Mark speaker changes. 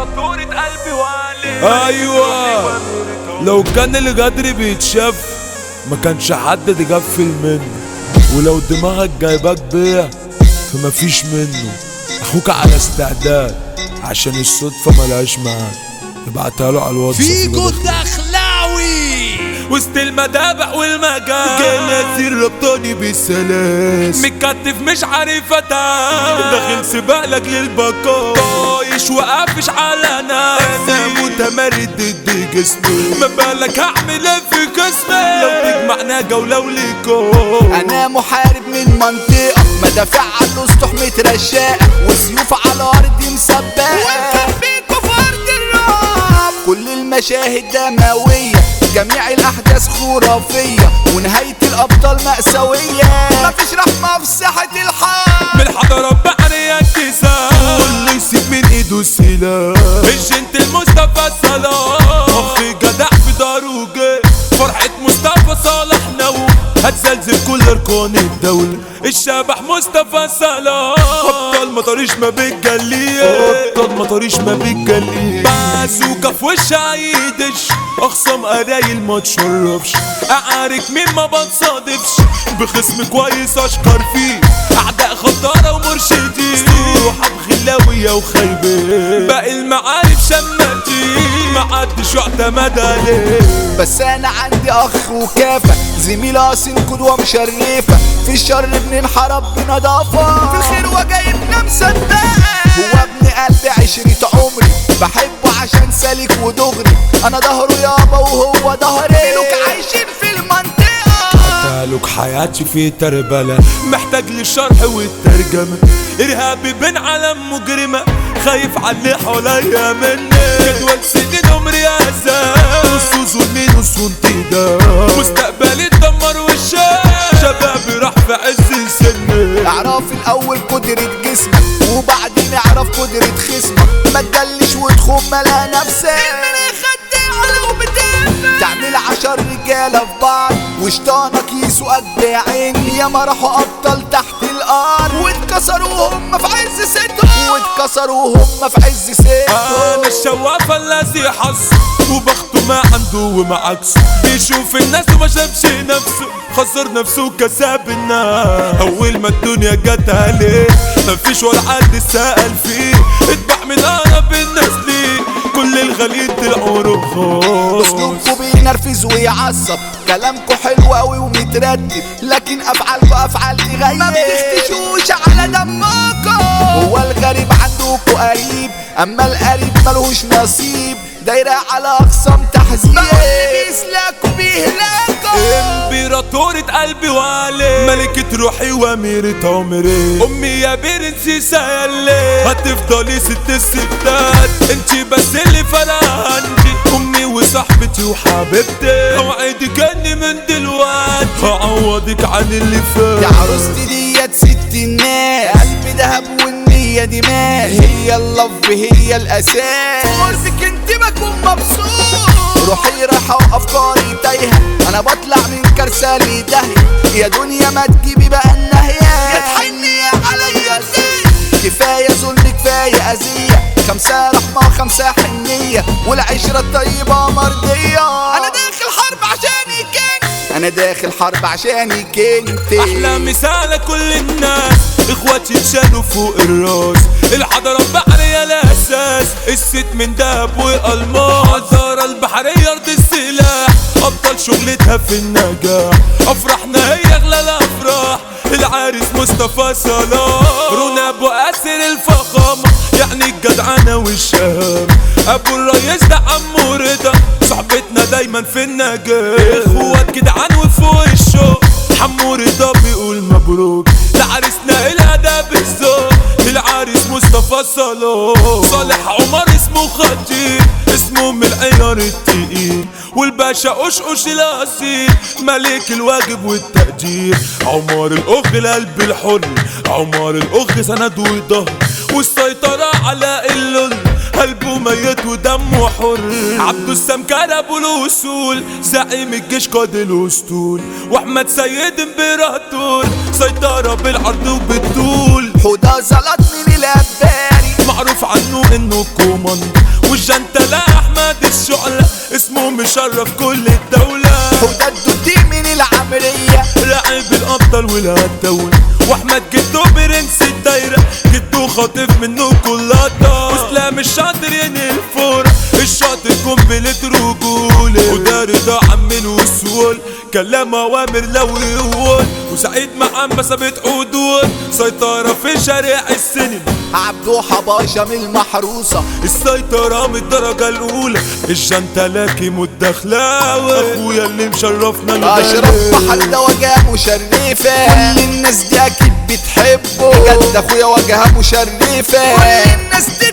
Speaker 1: امبراطورة قلبي وعلي
Speaker 2: ايوه لو كان الغدر بيتشاف ما كانش حد تغفل منه ولو دماغك جايباك بيع فمفيش منه اخوك على استعداد عشان الصدفة ملهاش ميعاد ابعتها له على الواتس
Speaker 3: فيجو الدخلاوي
Speaker 1: وسط المدابع والمجال
Speaker 2: جنازي ربطاني بالسلاس
Speaker 1: متكتف مش عارف اتعامل داخل سباق لاجل البقاء طايش وقافش على
Speaker 2: انا
Speaker 1: نفسي
Speaker 2: متمرد ضد جسمي
Speaker 1: ما بالك هعمل ايه في جسمي لو تجمعنا جولة وليكو
Speaker 3: انا محارب من منطقة مدافع على الاسطح مترشاقة وسيوف على ارض مسبقة ومكبيكوا في ارض الرعب كل المشاهد دموية جميع الاحداث خرافية ونهاية الابطال مأساوية مفيش رحمة في ساحة الحرب
Speaker 1: من الحضارة بحرية كسام
Speaker 2: كله يسيب من ايده السلاح
Speaker 1: الجنت المصطفى صلاح اخي جدع في داره جه فرحة مصطفى صالح نو
Speaker 2: هتزلزل كل اركان الدولة
Speaker 1: الشبح مصطفى صلاح
Speaker 2: ابطال مطاريش ما بتجليه ابطال مطاريش ما بتجليه
Speaker 1: بازوكا في وش عيدش
Speaker 2: اخصم قرايل ما تشرفش
Speaker 1: اعارك مين ما بتصادفش
Speaker 2: بخصم كويس اشكر فيه
Speaker 1: اعداء خطارة ومرشدين
Speaker 2: روحة بغلاوية وخيبة
Speaker 1: باقي المعارف شمتين ما عدش يعتمد عليه
Speaker 3: بس انا عندي اخ وكافة زميل اصيل قدوة مشرفة في الشر بننحرب بنظافة في الخير وجايبنا مصدقة هو ابن قلبي عشرة عمري بحبه عشان سالك ودغري انا ظهره يابا وهو ظهري ملوك عايشين في المنطقة
Speaker 2: تعالك حياتي في تربلة
Speaker 1: محتاج للشرح والترجمة ارهابي بين عالم مجرمة خايف على اللي حواليا مني جدول سنين رياسة
Speaker 2: نص ظلمي نص انتداب
Speaker 1: مستقبلي اتدمر والشام شبابي راح في عز سني
Speaker 3: اعرف الاول قدرة جسمك وبعدين اعرف قدرة خصمك ما تجلش وتخم ملا نفسك تعمل عشر رجالة في بعض وشطانك يسوقك بعين ياما راحوا ابطال تحت الارض واتكسروا هم في عز ستهم واتكسروا هم في عز ستهم
Speaker 1: انا الشواف الذي حظ وبخته ما عنده وما عكسه بيشوف الناس وما شافش نفسه خسر نفسه وكسب الناس اول ما الدنيا جت عليه مفيش ولا حد سأل فيه اتبع من اقرب الناس ليه كل الغاليين طلعوا رخاص
Speaker 3: اسلوبكوا بينرفز ويعصب كلامكوا حلو قوي ومترتب لكن افعالكوا افعال تغير ما بتختشوش على دمكم هو الغريب عندكوا قريب اما القريب ملهوش نصيب دايرة على اقسام تحذير بيسلكوا بيهلاكوا
Speaker 1: امبراطورة قلبي وعلي
Speaker 2: ملكة روحي واميرة عمري
Speaker 1: امي يا برنسيسة ياللي هتفضلي ست الستات انتي بس اللي فرق عندي امي وصاحبتي وحبيبتي اوعدك اني من دلوقتي هعوضك عن اللي
Speaker 3: يا
Speaker 1: فات
Speaker 3: عروستي ديت ست الناس قلبي دهب والنية دماغ هي اللف هي الاساس قربك انت بكون مبسوط روحي رايحة وافكاري تايهة انا بطلع من كارثة لدهية يا دنيا ما تجيبي بقى النهاية يا تحني عليا ازاي كفاية ظلم كفاية اذية خمسة رحمة وخمسة حنية والعشرة الطيبة مرضية انا داخل حرب عشانك انت انا داخل حرب عشانك انت
Speaker 1: احلى مثال كل الناس اخواتي اتشالوا فوق الراس الحضارة البحرية الاساس الست من دهب والماس الحضارة البحرية ارض السلاح ابطال شغلتها في النجاح افراحنا هي اغلى الافراح العارس مصطفى صلاح رونا ابو اسر الفخامة يعني الجدعنة والشهامة ابو الريس ده عمو رضا صحبتنا دايما في النجاح اخوات جدعان وفوق الشوق حمو رضا بيقول مبروك لعريسنا الادب الذوق العريس مصطفى صلاح صالح عمر اسمه خطير اسمه من العيار التقيل والباشا قشقش الاصيل ملك الواجب والتقدير عمار الاخ القلب الحر عمار الاخ سند وظهر والسيطرة على اللون قلبه ميت ودمه حر عبد السمكر ابو الاصول زعيم الجيش قاد الاسطول واحمد سيد امبراطور سيطرة بالعرض وبالطول
Speaker 3: حوده زلط من الاباري
Speaker 1: معروف عنه انه كوماند الجنتلة احمد الشعلة اسمه مشرف كل الدولة
Speaker 3: وده الدودي من العمرية
Speaker 1: لاعب الابطال والهتاول واحمد جدو برنس الدايره جدو خاطف منه كل لقطه واسلام الشاطر ينهي الفورة الشاطر قنبلة رجولة وده رضا عم الوصول كلام اوامر لو يقول وسعيد محمد ثابت حدود سيطرة في شارع السينما
Speaker 3: عبدو حباشة من المحروسة
Speaker 1: السيطرة من الدرجة الأولى الجنتلاكي مدخلاوي أخويا اللي مشرفنا
Speaker 3: اشرف
Speaker 1: الغالي.
Speaker 3: محل ده وجهه مشرفة كل الناس دي اكيد بتحبه بجد اخويا وجهه مشرفة كل الناس دي